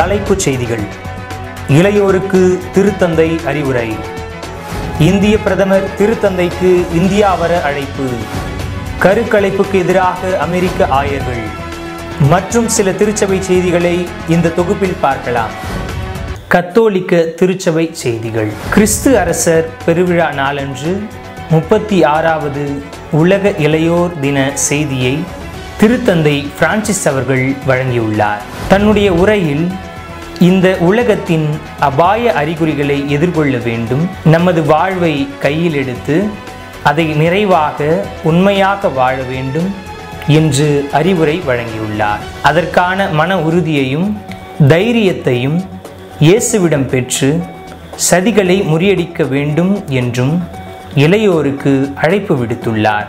தலைப்புச் செய்திகள் இளையோருக்கு திருத்தந்தை அறிவுரை இந்திய பிரதமர் திருத்தந்தைக்கு இந்தியா வர அழைப்பு கருக்கலைப்புக்கு எதிராக அமெரிக்க ஆயர்கள் மற்றும் சில திருச்சபை செய்திகளை இந்த தொகுப்பில் பார்க்கலாம் கத்தோலிக்க திருச்சபை செய்திகள் கிறிஸ்து அரசர் பெருவிழா நாளன்று முப்பத்தி ஆறாவது உலக இளையோர் தின செய்தியை திருத்தந்தை பிரான்சிஸ் அவர்கள் வழங்கியுள்ளார் தன்னுடைய உரையில் இந்த உலகத்தின் அபாய அறிகுறிகளை எதிர்கொள்ள வேண்டும் நமது வாழ்வை கையில் எடுத்து அதை நிறைவாக உண்மையாக வாழ வேண்டும் என்று அறிவுரை வழங்கியுள்ளார் அதற்கான மன உறுதியையும் தைரியத்தையும் இயேசுவிடம் பெற்று சதிகளை முறியடிக்க வேண்டும் என்றும் இளையோருக்கு அழைப்பு விடுத்துள்ளார்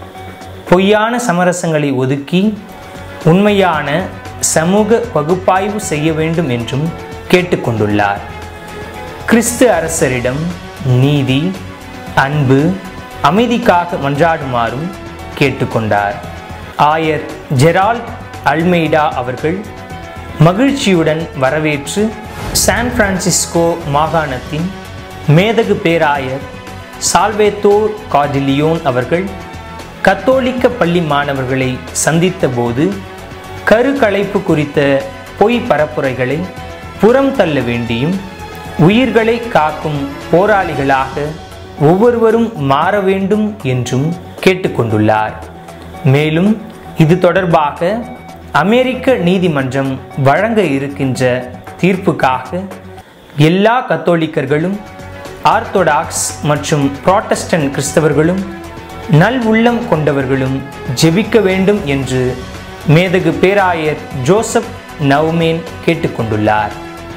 பொய்யான சமரசங்களை ஒதுக்கி உண்மையான சமூக பகுப்பாய்வு செய்ய வேண்டும் என்றும் கேட்டுக்கொண்டுள்ளார் கிறிஸ்து அரசரிடம் நீதி அன்பு அமைதிக்காக மன்றாடுமாறும் கேட்டுக்கொண்டார் ஆயர் ஜெரால்ட் அல்மெய்டா அவர்கள் மகிழ்ச்சியுடன் வரவேற்று சான் பிரான்சிஸ்கோ மாகாணத்தின் மேதகு பேராயர் சால்வேத்தோர் கார்டிலியோன் அவர்கள் கத்தோலிக்க பள்ளி மாணவர்களை சந்தித்த போது கருக்கலைப்பு குறித்த பொய் பரப்புரைகளை புறம் தள்ள வேண்டியும் உயிர்களை காக்கும் போராளிகளாக ஒவ்வொருவரும் மாற வேண்டும் என்றும் கேட்டுக்கொண்டுள்ளார் மேலும் இது தொடர்பாக அமெரிக்க நீதிமன்றம் வழங்க இருக்கின்ற தீர்ப்புக்காக எல்லா கத்தோலிக்கர்களும் ஆர்த்தோடாக்ஸ் மற்றும் புராட்டஸ்டன்ட் கிறிஸ்தவர்களும் நல் உள்ளம் கொண்டவர்களும் ஜெபிக்க வேண்டும் என்று மேதகு பேராயர் ஜோசப் நவ்மேன் கேட்டுக்கொண்டுள்ளார்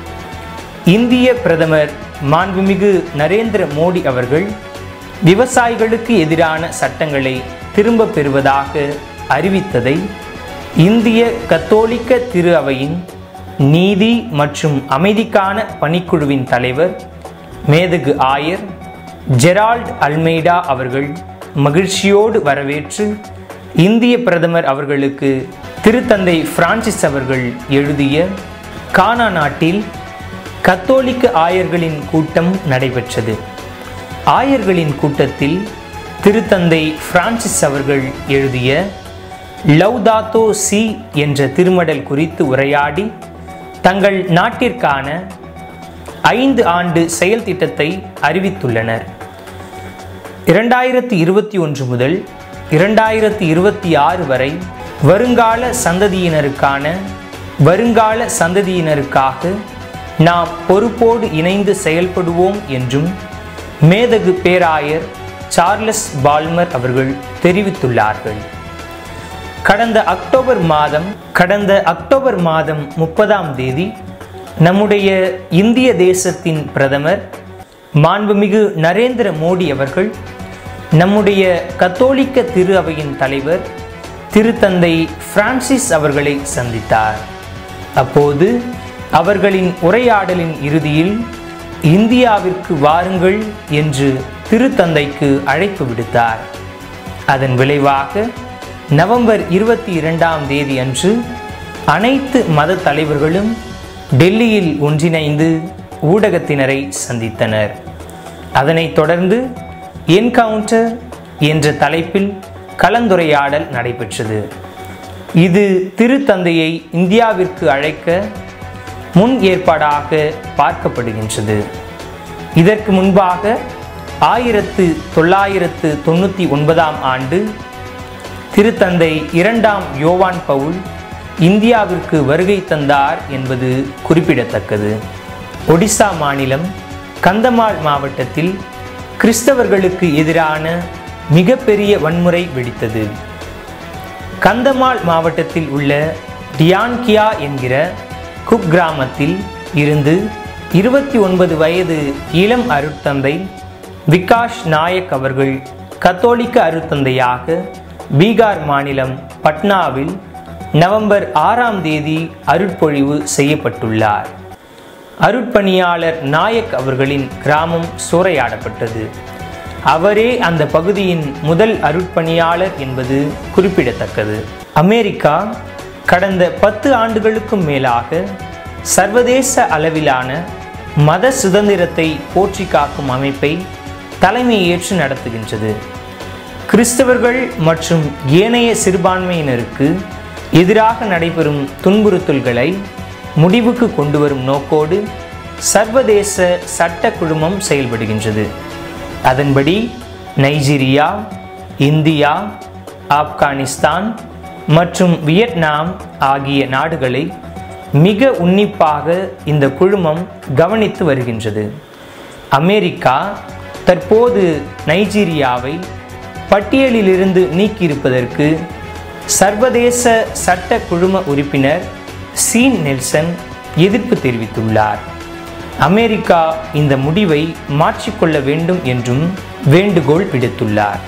இந்திய பிரதமர் மாண்புமிகு நரேந்திர மோடி அவர்கள் விவசாயிகளுக்கு எதிரான சட்டங்களை திரும்ப பெறுவதாக அறிவித்ததை இந்திய கத்தோலிக்க திரு அவையின் நீதி மற்றும் அமைதிக்கான பணிக்குழுவின் தலைவர் மேதகு ஆயர் ஜெரால்ட் அல்மெய்டா அவர்கள் மகிழ்ச்சியோடு வரவேற்று இந்திய பிரதமர் அவர்களுக்கு திருத்தந்தை பிரான்சிஸ் அவர்கள் எழுதிய கானா நாட்டில் கத்தோலிக்க ஆயர்களின் கூட்டம் நடைபெற்றது ஆயர்களின் கூட்டத்தில் திருத்தந்தை பிரான்சிஸ் அவர்கள் எழுதிய லவ்தாத்தோ சி என்ற திருமடல் குறித்து உரையாடி தங்கள் நாட்டிற்கான ஐந்து ஆண்டு செயல் திட்டத்தை அறிவித்துள்ளனர் இரண்டாயிரத்தி இருபத்தி ஒன்று முதல் இரண்டாயிரத்தி இருபத்தி ஆறு வரை வருங்கால சந்ததியினருக்கான வருங்கால சந்ததியினருக்காக நாம் பொறுப்போடு இணைந்து செயல்படுவோம் என்றும் மேதகு பேராயர் சார்லஸ் பால்மர் அவர்கள் தெரிவித்துள்ளார்கள் கடந்த அக்டோபர் மாதம் கடந்த அக்டோபர் மாதம் முப்பதாம் தேதி நம்முடைய இந்திய தேசத்தின் பிரதமர் மாண்புமிகு நரேந்திர மோடி அவர்கள் நம்முடைய கத்தோலிக்க திரு அவையின் தலைவர் திருத்தந்தை பிரான்சிஸ் அவர்களை சந்தித்தார் அப்போது அவர்களின் உரையாடலின் இறுதியில் இந்தியாவிற்கு வாருங்கள் என்று திருத்தந்தைக்கு அழைப்பு விடுத்தார் அதன் விளைவாக நவம்பர் இருபத்தி இரண்டாம் தேதி அன்று அனைத்து மத தலைவர்களும் டெல்லியில் ஒன்றிணைந்து ஊடகத்தினரை சந்தித்தனர் அதனைத் தொடர்ந்து என்கவுண்டர் என்ற தலைப்பில் கலந்துரையாடல் நடைபெற்றது இது திருத்தந்தையை இந்தியாவிற்கு அழைக்க முன் ஏற்பாடாக பார்க்கப்படுகின்றது இதற்கு முன்பாக ஆயிரத்து தொள்ளாயிரத்து தொண்ணூற்றி ஒன்பதாம் ஆண்டு திருத்தந்தை இரண்டாம் யோவான் பவுல் இந்தியாவிற்கு வருகை தந்தார் என்பது குறிப்பிடத்தக்கது ஒடிசா மாநிலம் கந்தமாள் மாவட்டத்தில் கிறிஸ்தவர்களுக்கு எதிரான மிகப்பெரிய வன்முறை வெடித்தது கந்தமாள் மாவட்டத்தில் உள்ள டியான்கியா என்கிற குக் கிராமத்தில் இருந்து இருபத்தி ஒன்பது வயது இளம் அருட்தந்தை விகாஷ் நாயக் அவர்கள் கத்தோலிக்க அருட்தந்தையாக பீகார் மாநிலம் பட்னாவில் நவம்பர் ஆறாம் தேதி அருட்பொழிவு செய்யப்பட்டுள்ளார் அருட்பணியாளர் நாயக் அவர்களின் கிராமம் சூறையாடப்பட்டது அவரே அந்த பகுதியின் முதல் அருட்பணியாளர் என்பது குறிப்பிடத்தக்கது அமெரிக்கா கடந்த பத்து ஆண்டுகளுக்கும் மேலாக சர்வதேச அளவிலான மத சுதந்திரத்தை போற்றி காக்கும் அமைப்பை தலைமை ஏற்று நடத்துகின்றது கிறிஸ்தவர்கள் மற்றும் ஏனைய சிறுபான்மையினருக்கு எதிராக நடைபெறும் துன்புறுத்தல்களை முடிவுக்கு கொண்டு வரும் நோக்கோடு சர்வதேச சட்ட குழுமம் செயல்படுகின்றது அதன்படி நைஜீரியா இந்தியா ஆப்கானிஸ்தான் மற்றும் வியட்நாம் ஆகிய நாடுகளை மிக உன்னிப்பாக இந்த குழுமம் கவனித்து வருகின்றது அமெரிக்கா தற்போது நைஜீரியாவை பட்டியலிலிருந்து நீக்கியிருப்பதற்கு சர்வதேச சட்ட குழும உறுப்பினர் சீன் நெல்சன் எதிர்ப்பு தெரிவித்துள்ளார் அமெரிக்கா இந்த முடிவை மாற்றிக்கொள்ள வேண்டும் என்றும் வேண்டுகோள் விடுத்துள்ளார்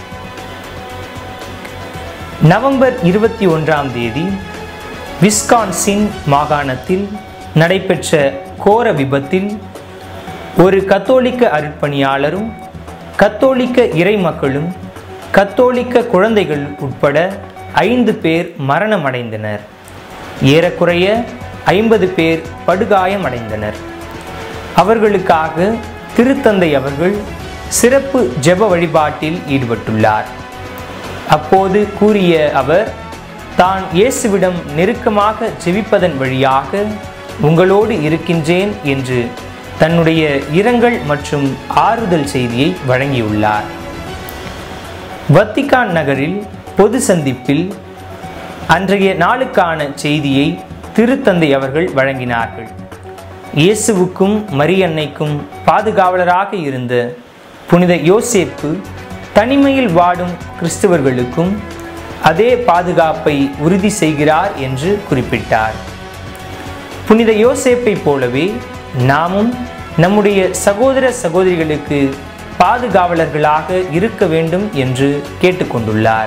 நவம்பர் இருபத்தி ஒன்றாம் தேதி விஸ்கான்சின் மாகாணத்தில் நடைபெற்ற கோர விபத்தில் ஒரு கத்தோலிக்க அருட்பணியாளரும் கத்தோலிக்க இறைமக்களும் கத்தோலிக்க குழந்தைகள் உட்பட ஐந்து பேர் மரணமடைந்தனர் ஏறக்குறைய ஐம்பது பேர் படுகாயமடைந்தனர் அவர்களுக்காக திருத்தந்தை அவர்கள் சிறப்பு ஜெப வழிபாட்டில் ஈடுபட்டுள்ளார் அப்போது கூறிய அவர் தான் இயேசுவிடம் நெருக்கமாக ஜெபிப்பதன் வழியாக உங்களோடு இருக்கின்றேன் என்று தன்னுடைய இரங்கல் மற்றும் ஆறுதல் செய்தியை வழங்கியுள்ளார் வத்திக்கான் நகரில் பொது சந்திப்பில் அன்றைய நாளுக்கான செய்தியை திருத்தந்தை அவர்கள் வழங்கினார்கள் இயேசுவுக்கும் மரியன்னைக்கும் பாதுகாவலராக இருந்த புனித யோசேப்பு தனிமையில் வாடும் கிறிஸ்தவர்களுக்கும் அதே பாதுகாப்பை உறுதி செய்கிறார் என்று குறிப்பிட்டார் புனித யோசேப்பை போலவே நாமும் நம்முடைய சகோதர சகோதரிகளுக்கு பாதுகாவலர்களாக இருக்க வேண்டும் என்று கேட்டுக்கொண்டுள்ளார்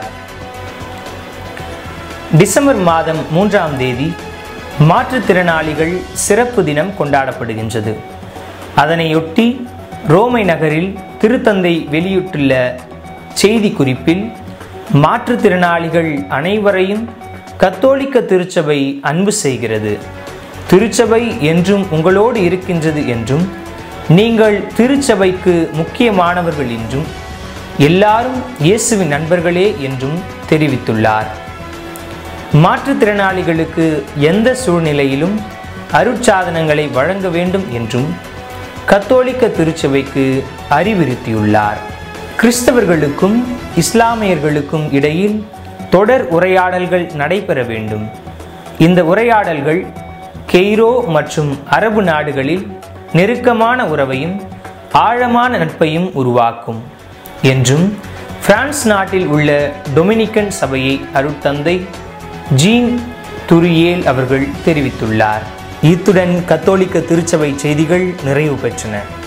டிசம்பர் மாதம் மூன்றாம் தேதி மாற்றுத்திறனாளிகள் சிறப்பு தினம் கொண்டாடப்படுகின்றது அதனையொட்டி ரோமை நகரில் திருத்தந்தை வெளியிட்டுள்ள செய்தி குறிப்பில் மாற்றுத்திறனாளிகள் அனைவரையும் கத்தோலிக்க திருச்சபை அன்பு செய்கிறது திருச்சபை என்றும் உங்களோடு இருக்கின்றது என்றும் நீங்கள் திருச்சபைக்கு முக்கியமானவர்கள் என்றும் எல்லாரும் இயேசுவின் நண்பர்களே என்றும் தெரிவித்துள்ளார் மாற்றுத்திறனாளிகளுக்கு எந்த சூழ்நிலையிலும் அருட்சாதனங்களை வழங்க வேண்டும் என்றும் கத்தோலிக்க திருச்சபைக்கு அறிவுறுத்தியுள்ளார் கிறிஸ்தவர்களுக்கும் இஸ்லாமியர்களுக்கும் இடையில் தொடர் உரையாடல்கள் நடைபெற வேண்டும் இந்த உரையாடல்கள் கெய்ரோ மற்றும் அரபு நாடுகளில் நெருக்கமான உறவையும் ஆழமான நட்பையும் உருவாக்கும் என்றும் பிரான்ஸ் நாட்டில் உள்ள டொமினிக்கன் சபையை அருட்தந்தை ஜீன் துரியேல் அவர்கள் தெரிவித்துள்ளார் இத்துடன் கத்தோலிக்க திருச்சபை செய்திகள் நிறைவு பெற்றன